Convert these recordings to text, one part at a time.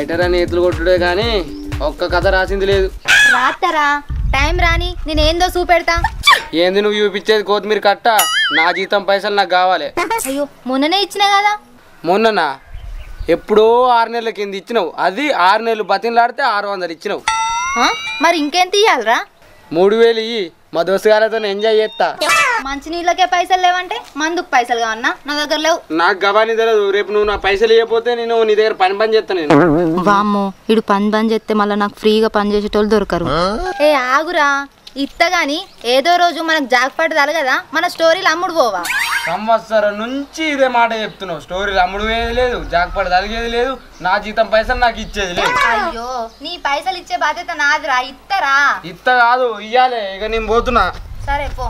Writer అని ఎత్తులు కొట్టుడే కానీ ఒక్క కథ రాసింది లేదు రాత్తరా టైం రాని నేనేందో చూపెడతా ఏంది నువ్వు చూపించేది కొత్తిమీర కట్ట నా జీతం పైసలు నాకు కావాలి అయ్యో మొన్ననే ఇచ్చిన కదా మొన్ననా ఎప్పుడో ఆరు నెలల కింద ఇచ్చినావు అది ఆరు నెలలు బతిన్లాడితే ఆరు వందలు ఇచ్చినావు ఆ? మరి ఇంకేం తీయాలరా మూడు వేలు ఇయ్యి మా దోస్తుగాలతో ఎంజాయ్ చేస్తా మంచి నీళ్ళకే పైసలు లేవంటే మందుకు పైసలు కావన్నా నా దగ్గర లేవు నాకు గబాని తెలియదు రేపు నువ్వు నా పైసలు ఇవ్వకపోతే నేను నీ దగ్గర పని పని చేస్తాను నేను వామ్మో ఇడు పని పని చేస్తే మళ్ళీ నాకు ఫ్రీగా పని చేసేటోళ్ళు దొరకరు ఏ ఆగురా ఇత్తగాని ఏదో రోజు మనకు జాక్పాటు తలగదా మన స్టోరీలు అమ్ముడు పోవా సంవత్సరం నుంచి ఇదే మాట చెప్తున్నావు స్టోరీలు అమ్ముడు వేది లేదు జాక్పాటు తలిగేది లేదు నా జీతం పైసలు నాకు ఇచ్చేది లేదు అయ్యో నీ పైసలు ఇచ్చే బాధ్యత నాదిరా ఇత్తరా ఇత్త కాదు ఇయ్యాలే ఇక నేను పోతున్నా సరే పో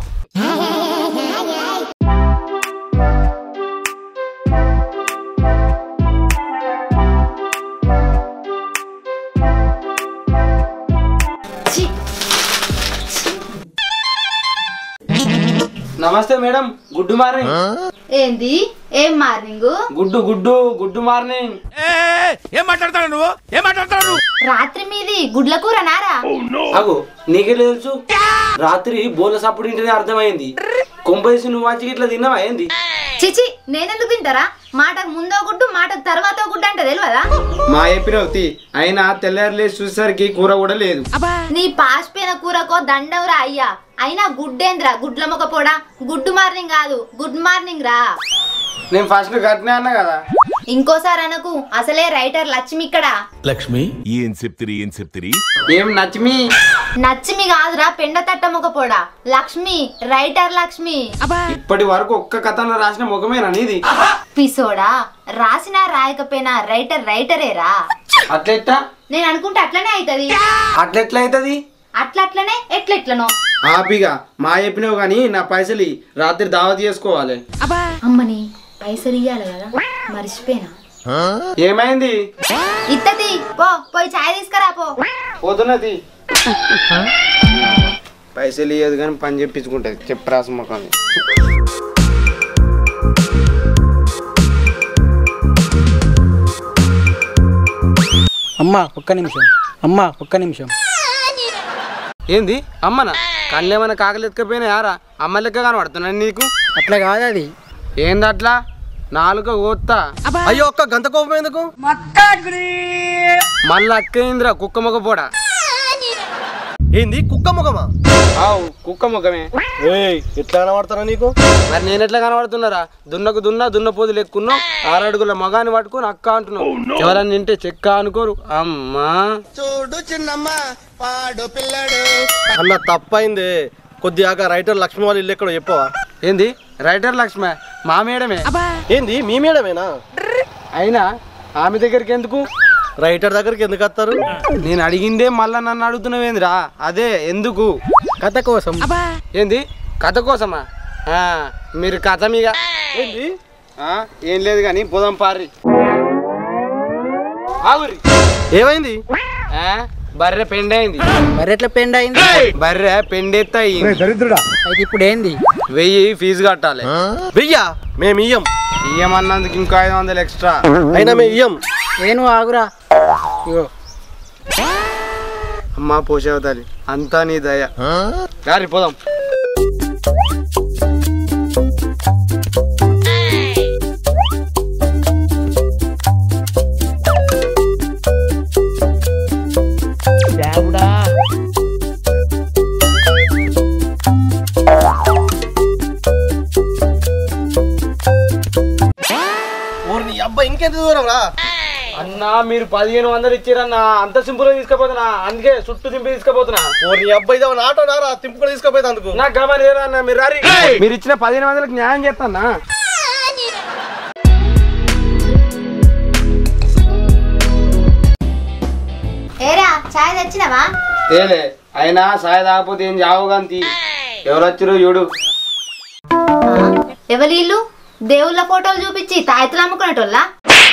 నమస్తే మేడం గుడ్ మార్నింగ్ ఏంది ఏం మార్నింగ్ గుడ్డు గుడ్డు గుడ్డు మార్నింగ్ ఏం మాట్లాడతాడు నువ్వు ఏం మాట్లాడతాడు నువ్వు రాత్రి మీది గుడ్ల కూర నారా అగు నీకే తెలుసు రాత్రి బోల సప్పుడు ఇంటినే అర్థమైంది కొంపేసి నువ్వు వచ్చి ఇట్లా తిన్నావా ఏంది చిచి నేనెందుకు తింటారా మాటకు ముందో గుడ్డు మాటకు తర్వాత గుడ్డు అంటే తెలియదా మా చెప్పినవుతి అయినా తెల్లారులేసి చూసేసరికి కూర కూడా లేదు నీ పాసిపోయిన కూరకో దండవురా అయ్యా అయినా గుడ్డేంద్రా గుడ్ల మొక్క పోడా గుడ్ మార్నింగ్ కాదు గుడ్ మార్నింగ్ రా నేను ఫస్ట్ గట్టినే అన్నా కదా ఇంకోసారి అనకు అసలే రైటర్ లక్ష్మి ఇక్కడ లక్ష్మి ఏం చెప్తిరి ఏం చెప్తిరి ఏం నచ్చిమి నచ్చిమి కాదురా పెండ తట్ట మొక్క పోడా లక్ష్మి రైటర్ లక్ష్మి ఇప్పటి వరకు ఒక్క కథలో రాసిన ముఖమేనా నీది పిసోడా రాసినా రాయకపోయినా రైటర్ రైటరేరా అట్లెట్టా నేను అనుకుంటే అట్లనే అవుతుంది అట్లెట్లా అవుతుంది అట్లట్లనే ఎట్లెట్లనో ఆపిగా మా చెప్పినావు కానీ నా పైసలు ఇయ్యి. రాత్రి దావత్ చేసుకోవాలి అమ్మని పైసలు ఇయ్యాలి కదా మర్చిపోయినా ఏమైంది ఇత్తది పో పోయి చాయ్ తీసుకురా పో పోతున్నది పైసలు ఇయ్యదు కానీ పని చెప్పించుకుంటది చెప్పు రాసు ముఖం అమ్మా ఒక్క నిమిషం అమ్మా ఒక్క నిమిషం ఏంది అమ్మనా కళ్ళేమన్నా కాకలు ఎత్తుకపోయినా యారా అమ్మ లెక్క కనబడుతున్నాను నీకు అట్లా కాదు అది ఏంది అట్లా నాలుక కోత్తా అయ్యో ఒక్క గంత కోపం ఎందుకు మళ్ళీ అక్కయిందిరా కుక్క మొగ పోడా ఏంది కుక్క ముఖమా ఆవు కుక్క ముఖమే ఏయ్ ఎట్లా కనబడతారా నీకు మరి నేను ఎట్లా కనబడుతున్నారా దున్నకు దున్న దున్నపోతులు ఎక్కున్నావు ఆరడుగుల మగాన్ని పట్టుకొని అక్క అంటున్నావు ఎవరన్నా నింటే చెక్క అనుకోరు అమ్మా అన్న తప్పైంది కొద్దిగా రైటర్ లక్ష్మి వాళ్ళ ఇల్లు ఎక్కడో చెప్పవా ఏంది రైటర్ లక్ష్మ మా మేడమే ఏంది మీ మేడమేనా అయినా ఆమె దగ్గరికి ఎందుకు రైటర్ దగ్గరికి ఎందుకు వస్తారు నేను అడిగిందే మళ్ళా నన్ను అడుగుతున్నావేందిరా అదే ఎందుకు కథ కోసం ఏంది కథ కోసమా ఆ, మీరు కథ మీద ఏంది ఆ, ఏం లేదు కానీ పోదాం పారి ఆగురి ఏమైంది ఆ, బర్రె పెండైంది మరి ఎట్లా పెండ్ అయింది బర్రె పెండెత్త అయ్యింది అయితే ఇప్పుడు ఏంది వెయ్యి ఫీజు కట్టాలి వెయ్యా మేము ఇయ్యం ఇయ్యమన్నందుకు ఇంకో ఐదు వందలు ఎక్స్ట్రా అయినా మేము ఇయ్యం నేను ఆగురా ఇగో అమ్మా పోషవతాలి అంతా నీ దయ గారి పోదాం ఊరిని అబ్బాయి ఇంకెంత దూరం రా అన్నా మీరు పదిహేను వందలు ఇచ్చారన్నా అంత సింపుల్ గా తీసుకుపోతున్నా అందుకే చుట్టూ దింపి తీసుకుపోతున్నా ఊరిని అబ్బాయి ఇదేమన్నా ఆటో నారా తింపుకొని తీసుకుపోయేది అందుకు నాకు గమని అన్న మీరు రారి మీరు ఇచ్చిన పదిహేను వందలకు న్యాయం చేస్తానా ఏరా చాయ్ తెచ్చినావా తేలే అయినా సాయ తాగపోతే ఏం జావుగాంతి ఎవరు వచ్చిరు చూడు ఎవరి ఇల్లు దేవుళ్ళ ఫోటోలు చూపించి తాయతులు అమ్ముకునేటోళ్ళ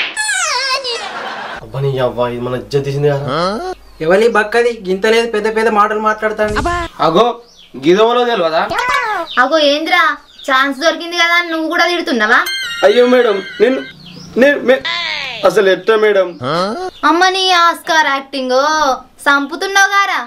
అబ్బా నీ అవ్వ ఇది మన ఇజ్జత్ తీసింది కదా ఎవరి బక్కది గింత లేదు పెద్ద పెద్ద మాటలు మాట్లాడుతాంది అగో గిదవలో తెలియదా అగో ఏంద్రా ఛాన్స్ దొరికింది కదా అని నువ్వు కూడా తిడుతున్నావా అయ్యో మేడం నేను నేను మే- అసలు ఎట్లా మేడం అమ్మ నీ ఆస్కార్ యాక్టింగ్ సంపుతున్నావు గారా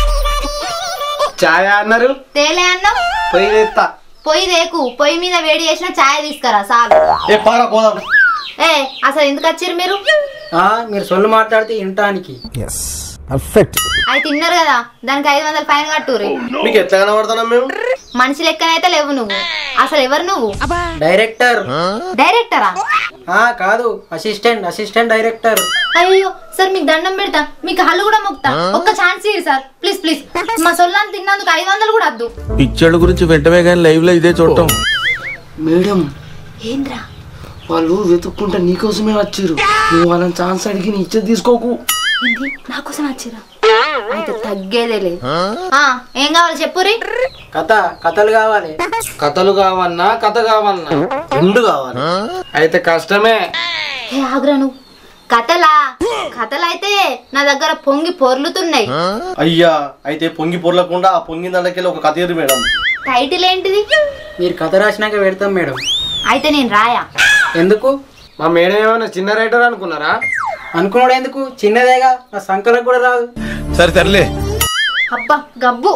ఛాయ్ అన్నారు తేలే అన్నావు పోయి తెస్తా పొయ్యి దేకు పొయ్యి మీద వేడి చేసిన ఛాయ్ తీసుకురా చాలు ఏ పారా పోదాం ఏ అసలు ఎందుకు వచ్చారు మీరు ఆ, మీరు సొల్లు మాట్లాడితే వినటానికి అవి తిన్నారు కదా దానికి ఐదు వందల ఫైన్ కట్టుర్రి మీకు ఎట్లా కనబడుతున్నాం మేము మనిషి లెక్కనైతే లేవు నువ్వు అసలు ఎవరు నువ్వు డైరెక్టర్ డైరెక్టరా ఆ, కాదు అసిస్టెంట్ అసిస్టెంట్ డైరెక్టర్ అయ్యో సార్ మీకు దండం పెడతా మీకు హల్లు కూడా మొక్తా ఒక్క ఛాన్స్ ఇయ్యి సార్ ప్లీజ్ ప్లీజ్ మా సొల్లాన్ని తిన్నందుకు ఐదు వందలు కూడా వద్దు పిక్చర్ల గురించి వెంటనే కానీ లైవ్ లో ఇదే చూడటం మేడం ఏంద్రా వాళ్ళు వెతుక్కుంటా నీకోసమే వచ్చారు నువ్వు వాళ్ళని ఛాన్స్ అడిగి నీ ఇచ్చేది తీసుకోకు ఏంది నా కోసం వచ్చిరా అయితే తగ్గేదే లేదు ఆ, ఏం కావాలి చెప్పురి కథ కథలు కావాలి కథలు కావన్నా కథ కావన్నా రెండు కావాలి అయితే కష్టమే ఏ ఆగ్రా నువ్వు కథలా కథలైతే నా దగ్గర పొంగి పొర్లుతున్నాయి అయ్యా అయితే పొంగి పొరలకుండా ఆ పొంగిన దాంట్లోకి ఒక కథ ఇరు మేడం టైటిల్ ఏంటిది మీరు కథ రాసినాక పెడతాం మేడం అయితే నేను రాయా ఎందుకు మా మేడం ఏమైనా చిన్న రైటర్ అనుకున్నారా అనుకున్నాడు ఎందుకు చిన్నదేగా నా సంకలకు కూడా రాదు సరే సర్లే అబ్బా గబ్బు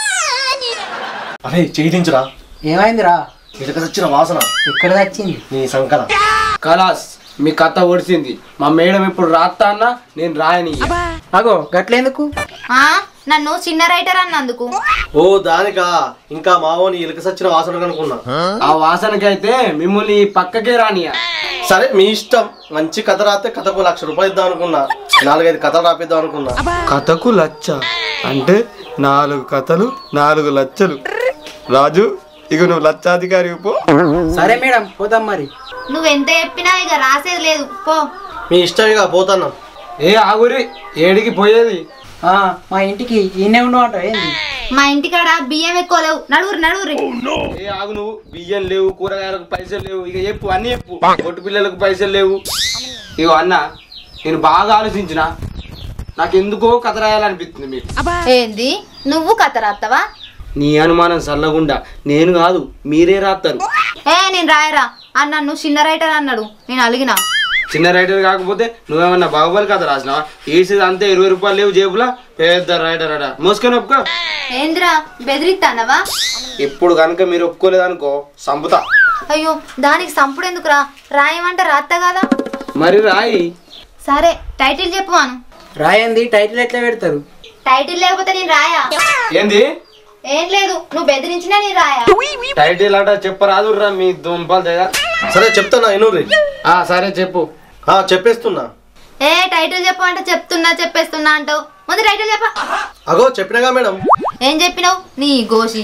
అరే చేయించురా ఏమైందిరా ఇటుక వచ్చిన వాసన ఎక్కడ వచ్చింది నీ సంకల కలాస్ మీ కథ ఒడిసింది మా మేడం ఇప్పుడు రాస్తా అన్నా నేను రాయని అగో గట్లెందుకు ఆ నన్ను చిన్న రైటర్ అన్నందుకు ఓ దానికా ఇంకా మావోని ఇలుక సచ్చిన వాసన కనుకున్నా ఆ వాసనకైతే మిమ్మల్ని ఈ పక్కకే రానియా సరే మీ ఇష్టం మంచి కథ రాస్తే కథకు లక్ష రూపాయలు ఇద్దాం అనుకున్నా నాలుగైదు కథలు రాపిద్దాం అనుకున్నా కథకు లచ్చ అంటే నాలుగు కథలు నాలుగు లచ్చలు రాజు ఇక నువ్వు లచ్చాధికారి పో సరే మేడం పోతాం మరి నువ్వెంత చెప్పినా ఇక రాసేది లేదు పో మీ ఇష్టం ఇక పోతాను ఏ ఆగురి ఏడికి పోయేది ఆ, మా ఇంటికి ఈయనే ఉండవు ఏంది మా ఇంటికాడ బియ్యం ఎక్కువ లేవు నడుగురు నడుగురి ఏ ఆగు నువ్వు బియ్యం లేవు కూరగాయలకు పైసలు లేవు ఇక చెప్పు అన్ని చెప్పు కొట్టు పిల్లలకు పైసలు లేవు ఇగో అన్న నేను బాగా ఆలోచించిన నాకు ఎందుకో కథ రాయాలనిపిస్తుంది మీకు ఏంది నువ్వు కథ రాస్తావా నీ అనుమానం సల్లగుండా నేను కాదు మీరే రాస్తారు ఏ నేను రాయరా అని నన్ను చిన్న రైటర్ అన్నాడు నేను అలిగిన చిన్న రైటర్ కాకపోతే నువ్వేమన్నా బాహుబలి కథ రాసినావా ఏసేది అంతే ఇరవై రూపాయలు లేవు జేబులా పెద్ద రైటర్ అట మోసుకొని ఒప్పుకో ఏందిరా బెదిరిస్తానవా ఇప్పుడు కనుక మీరు ఒప్పుకోలేదనుకో సంపుతా అయ్యో దానికి సంపుడు ఎందుకురా రాయమంటే రాత్తా కదా మరి రాయి సరే టైటిల్ చెప్పమాను రాయంది టైటిల్ ఎట్లా పెడతారు టైటిల్ లేకపోతే నేను రాయా ఏంది ఏం లేదు నువ్వు బెదిరించినా నేను రాయా టైటిల్ అట చెప్పరాదు రా మీ దుంపల దగ్గర సరే చెప్తానా ఎనూరి ఆ సరే చెప్పు ఆ, చెప్పేస్తున్నా ఏ టైటిల్ చెప్పు అంటే చెప్తున్నా చెప్పేస్తున్నా అంటావు ముందు టైటిల్ చెప్ప అగో చెప్పినగా మేడం ఏం చెప్పినావు నీ గోషి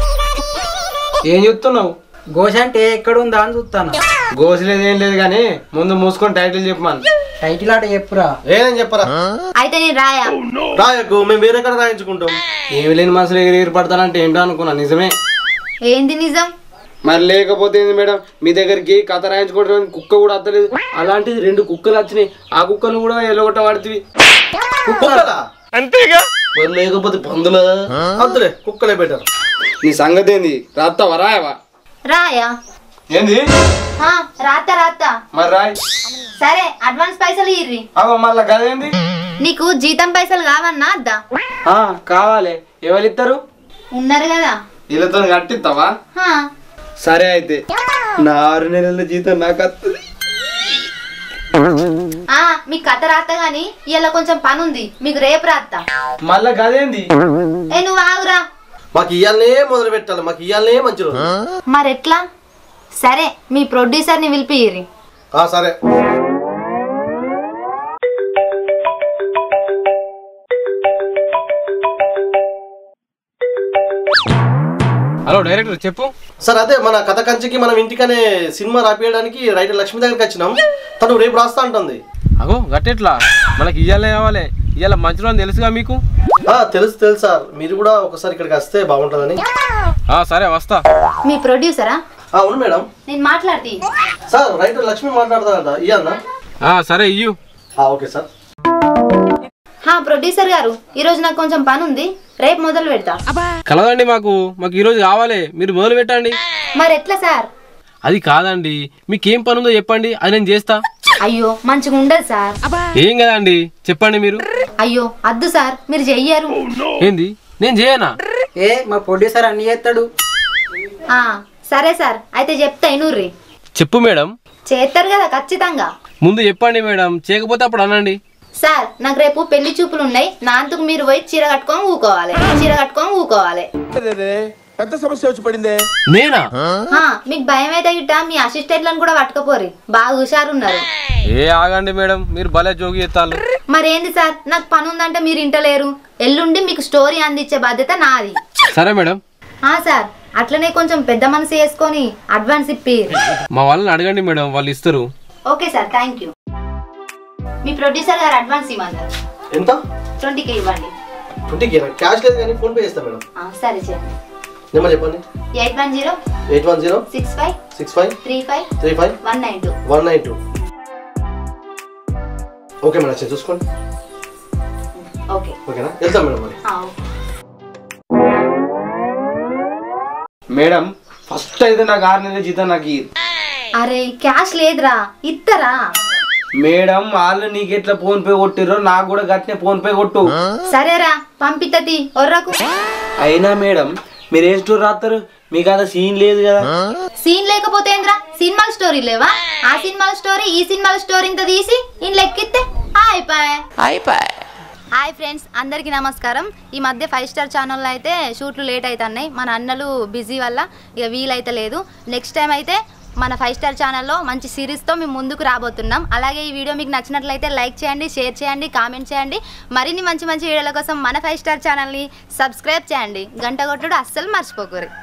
ఏం చెప్తున్నావు గోష అంటే ఎక్కడ ఉందా అని చూస్తాను గోసలేదు ఏం లేదు కానీ ముందు మూసుకొని టైటిల్ చెప్పమను టైటిల్ ఆట చెప్పురా ఏనని చెప్పరా అయితే నేను రాయా రాయకు మేము వేరే కాడ రాయించుకుంటాం ఏమి లేని మనసులో ఎగిరి ఎగిరి పడతానంటే ఏంటో అనుకున్నా నిజమే ఏంది నిజం మరి లేకపోతే ఏంది మేడం మీ దగ్గరికి కథ రాయించుకోవడానికి కుక్క కూడా వస్తలేదు అలాంటిది రెండు కుక్కలు వచ్చినాయి ఆ కుక్కను కూడా ఎలగొట్ట పడుతుంది కుక్కలా అంతేగా లేకపోతే పందుల అంతలే కుక్కలే బెటర్ నీ సంగతి ఏంది రాస్తావా రాయవా రాయా ఏంది ఆ, రాత్తా రాత్తా మరి రాయ్ సరే అడ్వాన్స్ పైసలు ఇర్రి అవ మళ్ళా కదేంది నీకు జీతం పైసలు కావన్నా అద్దా ఆ, కావాలి ఎవరు ఇస్తారు ఉన్నారు కదా వీళ్ళతో కట్టిస్తావా హా, సరే అయితే నా ఆరు నెలల జీతం నాకు వస్తుంది ఆ మీకు కథ రాత్తా గాని ఇలా కొంచెం పని ఉంది మీకు రేపు రాత్తా మళ్ళా కదేంది ఏ నువ్వు ఆగురా మాకు ఇయ్యాలనే మొదలు పెట్టాలి మాకు ఇయ్యాలనే మంచి రోజు మరెట్లా సరే మీ ప్రొడ్యూసర్ని పిలిపియ్యి ఆ, సరే హలో డైరెక్టర్ చెప్పు సార్ అదే మన కథ కంచికి మనం ఇంటికనే సినిమా రాపియడానికి రైటర్ లక్ష్మి దగ్గరికి వచ్చినాం తను రేపు రాస్తా అంటుంది అగో గట్టెట్లా మనకి ఇయ్యాలే కావాలి ఇవాళ మంచి రోజు తెలుసుగా మీకు ఆ, తెలుసు తెలుసు సార్ మీరు కూడా ఒకసారి ఇక్కడికి వస్తే బాగుంటుందని ఆ సరే వస్తా మీ ప్రొడ్యూసరా ఆ, అవును మేడం నేను మాట్లాడితే సార్ రైటర్ లక్ష్మి మాట్లాడతారంట ఇయ్యన్నా ఆ సరే ఇయ్యు ఆ, ఓకే సార్ హా ప్రొడ్యూసర్ గారు ఈరోజు నాకు కొంచెం పని ఉంది రేపు మొదలు పెడతా కలదండి మాకు మాకు ఈరోజు కావాలి మీరు మొదలు పెట్టండి మరి ఎట్లా సార్ అది కాదండి మీకేం పని ఉందో చెప్పండి అది నేను చేస్తా అయ్యో మంచిగా ఉండదు సార్ ఏం కదండి చెప్పండి మీరు అయ్యో అద్దు సార్ మీరు చెయ్యరు ఏంది నేను చేయనా ఏ మా ప్రొడ్యూసర్ అన్ని చేస్తాడు ఆ, సరే సార్ అయితే చెప్తా ఇనుర్రి చెప్పు మేడం చేస్తారు కదా ఖచ్చితంగా ముందు చెప్పండి మేడం చేయకపోతే అప్పుడు అనండి సార్ నాకు రేపు పెళ్లి చూపులు ఉన్నాయి నాంతకు మీరు పోయి చీర కట్టుకొని ఊకోవాలి చీర కట్టుకొని ఊకోవాలి పెద్ద సమస్య వచ్చి పడిందే నేనా ఆ, మీకు భయం అయితే గిట్ట మీ అసిస్టెంట్లను కూడా పట్టుకపోరి బాగా హుషారున్నారు ఏ ఆగండి మేడం మీరు భలే జోగి ఎత్తాలు మరేంది సార్ నాకు పని ఉందంటే మీరు ఇంటలేరు ఎల్లుండి మీకు స్టోరీ అందించే బాధ్యత నాది సరే మేడం ఆ సార్ అట్లనే కొంచెం పెద్ద మనసు వేసుకొని అడ్వాన్స్ ఇప్పి మా వాళ్ళని అడగండి మేడం వాళ్ళు ఇస్తారు ఓకే సార్ థ్యాంక్ యూ మీ ప్రొడ్యూసర్ గారు అడ్వాన్స్ ఇవ్వమన్నారు ఎంత ట్వంటీకి ఇవ్వండి ట్వంటీకి క్యాష్ లేదు కానీ ఫోన్ పే చేస్తాం మేడం ఆ, సరే చేయండి నెంబర్ చెప్పండి eight one zero eight one zero six five six five three five three five one nine two one nine two okay madam సరే చూసుకోండి ఓకే ఓకేనా వెళ్తాం మేడం మరి ఆ, ఓకే మేడం ఫస్ట్ అయితే నాకు ఆరు నెలల జీతం నాకు ఇయ్యి. అరే క్యాష్ లేదురా ఇత్తరా మేడం వాళ్ళు నీకు ఎట్లా ఫోన్ పే కొట్టిర్రో నాకు కూడా గట్టినే ఫోన్ పే కొట్టు సరేరా పంపితతి ఒర్రకు అయినా మేడం మీరు ఏ స్టోర్ రాస్తారు మీకు అంత సీన్ లేదు కదా సీన్ లేకపోతే ఏంద్రా సినిమాల స్టోరీ లేవా ఆ సినిమాల స్టోరీ ఈ సినిమాల స్టోరీ ఇంత తీసి ఇంట్లో ఎక్కిస్తే అయిపోయా హాయ్ ఫ్రెండ్స్ అందరికీ నమస్కారం ఈ మధ్య ఫైవ్ స్టార్ ఛానల్లో అయితే షూట్లు లేట్ అవుతున్నాయి మన అన్నలు బిజీ వల్ల ఇక వీలైతే లేదు నెక్స్ట్ టైం అయితే మన ఫైవ్ స్టార్ ఛానల్లో మంచి సిరీస్తో మేము ముందుకు రాబోతున్నాం అలాగే ఈ వీడియో మీకు నచ్చినట్లయితే లైక్ చేయండి షేర్ చేయండి కామెంట్ చేయండి మరిన్ని మంచి మంచి వీడియోల కోసం మన ఫైవ్ స్టార్ ఛానల్ని సబ్స్క్రైబ్ చేయండి గంట కొట్టుడు అస్సలు మర్చిపోకూరి